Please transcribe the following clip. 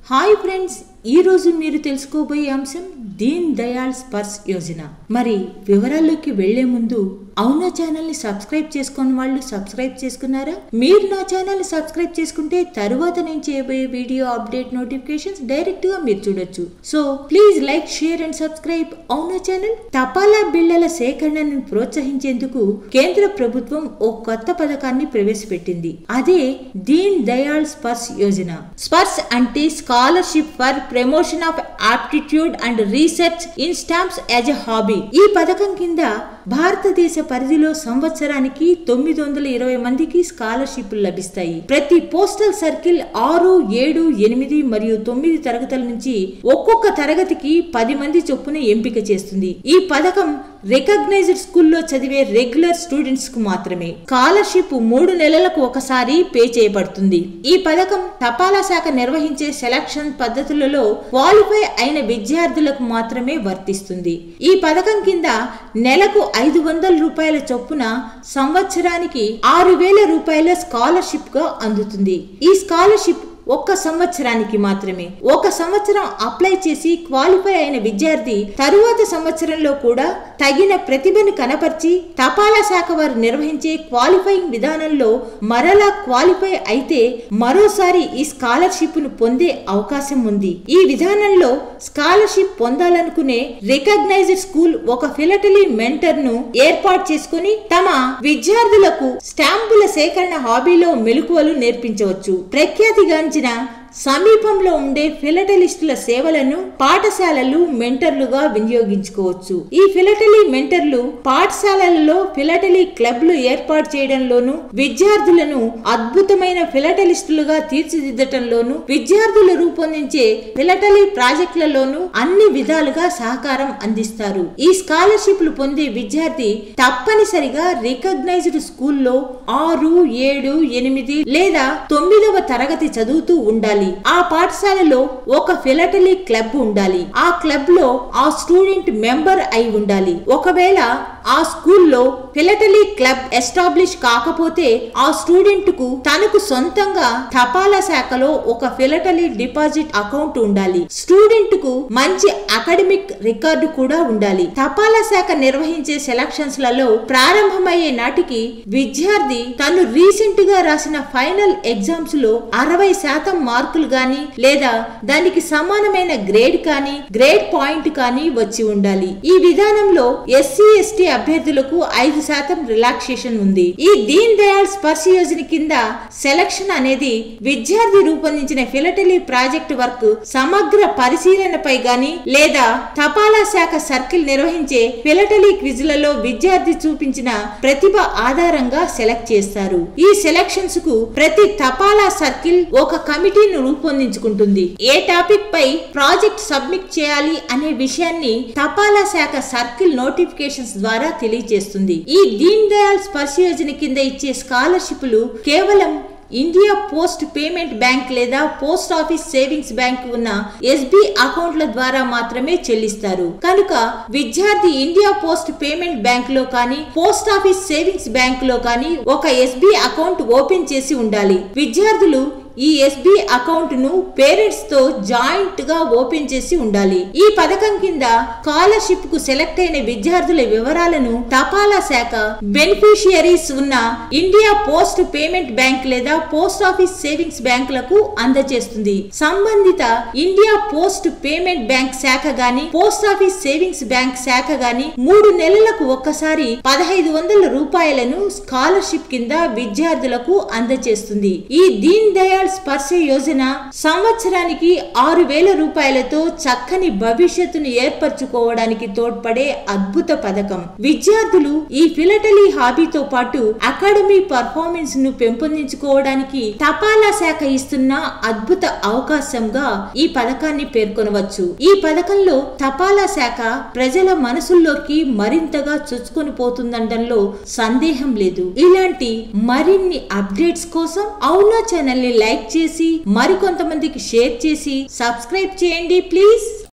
hi friends ఈ రోజు మీరు తెలుసుకోబోయే అంశం దీన్ దయాళ్ స్పర్శ్ యోజన మరి వివరాల్లోకి వెళ్లే ముందు అవునా ఛానల్ ని సబ్స్క్రైబ్ చేసుకున్న వాళ్ళు సబ్స్క్రైబ్ చేసుకున్నారా మీరు నా ఛానల్ ని సబ్స్క్రైబ్ చేసుకుంటే తరువాత నేను చేయబోయే వీడియో అప్డేట్ నోటిఫికేషన్స్ డైరెక్ట్ గా మీరు చూడొచ్చు so please like share and subscribe అవునా ఛానల్ తపాలా బిళ్లల సేకరణను ప్రోత్సహించేందుకు కేంద్ర ప్రభుత్వం ఓ కొత్త పథకాన్ని ప్రవేశపెట్టింది అదే దీన్ దయాళ్ స్పర్శ్ యోజన స్పర్శ్ అంటే scholarship for promotion of aptitude and research in stamps as a hobby ఈ పథకం కింద భారతదేశ పరిధిలో సంవత్సరానికి తొమ్మిది వందల ఇరవై మందికి స్కాలర్షిప్లు లభిస్తాయి ప్రతి పోస్టల్ సర్కిల్ ఆరు ఏడు ఎనిమిది మరియు తొమ్మిది తరగతుల నుంచి ఒక్కొక్క తరగతికి పది మంది చొప్పున ఎంపిక చేస్తుంది ఈ పథకం రికగ్నైజ్డ్ స్కూల్లో చదివే రెగ్యులర్ స్టూడెంట్స్ కు మాత్రమే స్కాలర్షిప్ మూడు నెలలకు ఒకసారి పే చేయబడుతుంది ఈ పథకం తపాలా శాఖ నిర్వహించే సెలక్షన్ పద్ధతులలో క్వాలిఫై అయిన విద్యార్థులకు మాత్రమే వర్తిస్తుంది ఈ పథకం కింద నెలకు ఐదు వందల రూపాయల చొప్పున సంవత్సరానికి ఆరు వేల రూపాయల స్కాలర్షిప్ గా అందుతుంది ఈ స్కాలర్షిప్ ఒక్క సంవత్సరానికి మాత్రమే ఒక సంవత్సరం అప్లై చేసి క్వాలిఫై అయిన విద్యార్థి తరువాత సంవత్సరంలో కూడా తగిన ప్రతిభను కనపరిచి తపాలా శాఖ వారు నిర్వహించే క్వాలిఫైయింగ్ విధానంలో మరలా క్వాలిఫై అయితే మరోసారి ఈ స్కాలర్షిప్ ను పొందే అవకాశం ఉంది ఈ విధానంలో స్కాలర్షిప్ పొందాలనుకునే రికగ్నైజ్డ్ స్కూల్ ఒక ఫిలటలీ మెంటర్ ను ఏర్పాటు చేసుకుని తమ విద్యార్థులకు స్టాంపుల సేకరణ హాబీలో మెలకువలు నేర్పించవచ్చు ప్రఖ్యాతిగాంచిన సమీపంలో ఉండే ఫిలటలిస్టుల సేవలను పాఠశాలలు మెంటర్లుగా వినియోగించుకోవచ్చు ఈ ఫిలటలీ మెంటర్లు పాఠశాలలలో ఫిలటలీ క్లబ్లు ఏర్పాటు చేయడంలోను విద్యార్థులను అద్భుతమైన ఫిలటలిస్టులుగా తీర్చిదిద్దటంలోను విద్యార్థులు రూపొందించే ఫిలటలీ ప్రాజెక్టులలోను అన్ని విధాలుగా సహకారం అందిస్తారు ఈ స్కాలర్షిప్లు పొందే విద్యార్థి తప్పనిసరిగా రికగ్నైజ్డ్ స్కూల్లో ఆరు ఏడు ఎనిమిది లేదా తొమ్మిదవ తరగతి చదువుతూ ఉండాలి ఆ పాఠశాలలో ఒక ఫిలటలీ క్లబ్ ఉండాలి ఆ క్లబ్ లో ఆ స్టూడెంట్ మెంబర్ అయి ఉండాలి ఒకవేళ ఆ స్కూల్లో ఫిలటలీ క్లబ్ ఎస్టాబ్లిష్ కాకపోతే ఆ స్టూడెంట్ కు తనకు సొంతంగా తపాలా శాఖలో ఒక ఫిలటలీ డిపాజిట్ అకౌంట్ ఉండాలి స్టూడెంట్ కు మంచి అకాడమిక్ రికార్డు కూడా ఉండాలి తపాలా శాఖ నిర్వహించే సెలక్షన్స్ లలో ప్రారంభమయ్యే నాటికి విద్యార్థి తను రీసెంట్ గా రాసిన ఫైనల్ ఎగ్జామ్స్ లో అరవై శాతం మార్కులు గాని లేదా దానికి సమానమైన గ్రేడ్ కానీ గ్రేడ్ పాయింట్ కానీ వచ్చి ఉండాలి ఈ విధానంలో ఎస్సీ ఎస్టీ అభ్యర్థులకు ఐదు శాతం రిలాక్సేషన్ ఉంది ఈ దీన్ దయాళ్ స్పర్శ యోజన కింద సెలక్షన్ అనేది విద్యార్థి రూపొందించిన ఫిలటలీ ప్రాజెక్ట్ వర్క్ సమగ్ర పరిశీలనపై గాని లేదా తపాలా శాఖ సర్కిల్ నిర్వహించే ఫిలటలీ క్విజ్లలో విద్యార్థి చూపించిన ప్రతిభ ఆధారంగా సెలెక్ట్ చేస్తారు ఈ సెలక్షన్స్ కు ప్రతి తపాలా సర్కిల్ ఒక కమిటీని రూపొందించుకుంటుంది ఏ టాపిక్ పై ప్రాజెక్ట్ సబ్మిట్ చేయాలి అనే విషయాన్ని తపాలా శాఖ సర్కిల్ నోటిఫికేషన్స్ ద్వారా తెలియజేస్తుంది ఈ దీన్ దయాళ్ స్పర్శ యోజన కింద ఇచ్చే స్కాలర్షిప్లు కేవలం ఇండియా పోస్ట్ పేమెంట్ బ్యాంక్ లేదా పోస్ట్ ఆఫీస్ సేవింగ్స్ బ్యాంక్ ఉన్న ఎస్బి అకౌంట్ల ద్వారా మాత్రమే చెల్లిస్తారు కనుక విద్యార్థి ఇండియా పోస్ట్ పేమెంట్ బ్యాంక్ లో కానీ పోస్ట్ ఆఫీస్ సేవింగ్స్ బ్యాంక్ లో కానీ ఒక ఎస్బి అకౌంట్ ఓపెన్ చేసి ఉండాలి విద్యార్థులు ఈ ఎస్బి అకౌంట్ ను పేరెంట్స్ తో జాయింట్ గా ఓపెన్ చేసి ఉండాలి ఈ పథకం కింద స్కాలర్షిప్ కు సెలెక్ట్ అయిన విద్యార్థుల వివరాలను తపాలా శాఖ బెనిఫిషియరీస్ ఉన్న ఇండియా పోస్ట్ పేమెంట్ బ్యాంక్ లేదా పోస్ట్ ఆఫీస్ సేవింగ్స్ బ్యాంకులకు అందజేస్తుంది సంబంధిత ఇండియా పోస్ట్ పేమెంట్ బ్యాంక్ శాఖ గాని పోస్ట్ ఆఫీస్ సేవింగ్స్ బ్యాంక్ శాఖ గాని మూడు నెలలకు ఒక్కసారి పదహైదు వందల రూపాయలను స్కాలర్షిప్ కింద విద్యార్థులకు అందజేస్తుంది ఈ దీన్ దయాళ్ స్పర్శ యోజన సంవత్సరానికి ఆరు వేల రూపాయలతో చక్కని భవిష్యత్తును ఏర్పరచుకోవడానికి తోడ్పడే అద్భుత పథకం విద్యార్థులు ఈ ఫిలటలీ హాబీతో పాటు అకాడమీ పర్ఫార్మెన్స్ ను పెంపొందించుకోవడానికి తపాలా శాఖ ఇస్తున్న అద్భుత అవకాశంగా ఈ పథకాన్ని పేర్కొనవచ్చు ఈ పథకంలో తపాలా శాఖ ప్రజల మనసుల్లోకి మరింతగా చొచ్చుకొని పోతుందనడంలో సందేహం లేదు ఇలాంటి మరిన్ని అప్డేట్స్ కోసం అవునా ఛానల్ ని లైక్ చేసి మరికొంతమందికి షేర్ చేసి సబ్స్క్రైబ్ చేయండి ప్లీజ్